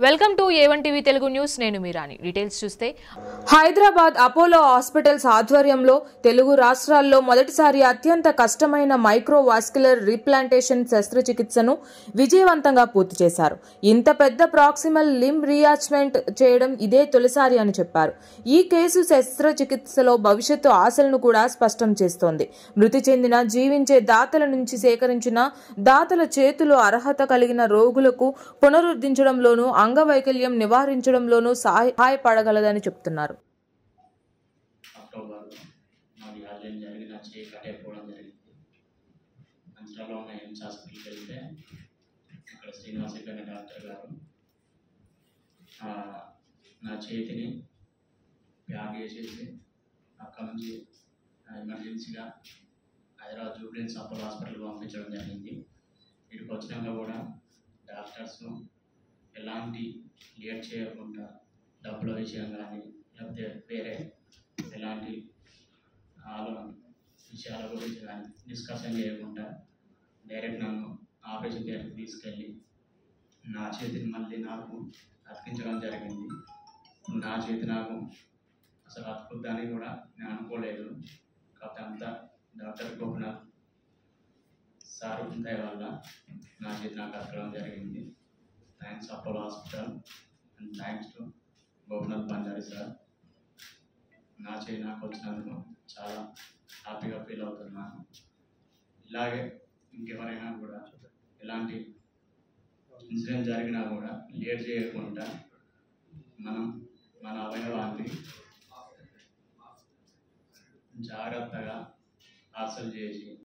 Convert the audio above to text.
welcome to A one TV Telugu news నేను మీరాని details చూస్తే హైదరాబాద్ అపోలో హాస్పిటల్స్ ఆధ్వర్యంలో తెలుగు రాష్ట్రాల్లో మొదటిసారి అత్యంత కష్టమైన మైక్రో వాస్కులర్ రీప్లాంటేషన్ శస్త్రచికిత్సను విజయవంతంగా పూర్తి చేశారు ఇంత పెద్ద ప్రాక్సిమల్ లిమ్ రీఅచ్మెంట్ చేయడం ఇదే తొలిసారి అని చెప్పారు ఈ కేసు శస్త్రచికిత్సలో భవిష్యత్తు ఆశలను కూడా స్పష్టం చేస్తోంది మృతి చెందిన జీవించే దాతల నుంచి సేకరించిన దాతల చేతులు అర్హత కలిగిన రోగులకు పునరుద్ధరించడంలోనూ అంగవైకల్యం నివారించడంలోనూ సహాయపడగలదని చెప్తున్నారు అక్టోబర్లో నాకు యాక్సిడెంట్ జరిగి నా చేయి కట్టేయకపోవడం జరిగింది మంచిర్యాలలో ఉన్న ఎయిమ్స్ హాస్పిటల్కి వెళ్తే అక్కడ శ్రీనివాస్ అనే డాక్టర్ గారు ఆ, నా చేతిని ప్యాక్ చేసేసి అక్కడ నుంచి ఎమర్జెన్సీగా హైదరాబాద్ జూబ్లీన్స్ అపోలో హాస్పిటల్కి పంపించడం జరిగింది ఇక్కడికి వచ్చినాక కూడా డాక్టర్స్ ఎలాంటి లేట్ చేయకుండా డబ్బుల విషయం కానీ లేకపోతే వేరే ఎలాంటి ఆలో విషయాల గురించి కానీ డిస్కషన్ చేయకుండా డైరెక్ట్ నన్ను ఆపరేషన్ థియేటర్కి తీసుకెళ్ళి నా చేతిని మళ్ళీ నాకు అతికించడం జరిగింది నా చేతి నాకు అసలు అతుకుద్దని కూడా నేను అనుకోలేదు కాకపోతే అంతా డాక్టర్ గోపినాథ్ సార్ దయ వల్ల నా చేతి నాకు అతకడం జరిగింది thanks Apollo hospital and thanks to Gopinath Banjari sir నా చేయి నాకు వచ్చినందుకు చాలా హ్యాపీగా ఫీల్ అవుతున్నాను ఇలాగే ఇంకెవరైనా కూడా ఎలాంటి ఇన్సిడెంట్ జరిగినా కూడా లేట్ చేయకుండా మనం మన అవయవాన్ని జాగ్రత్తగా హాసలు చేసి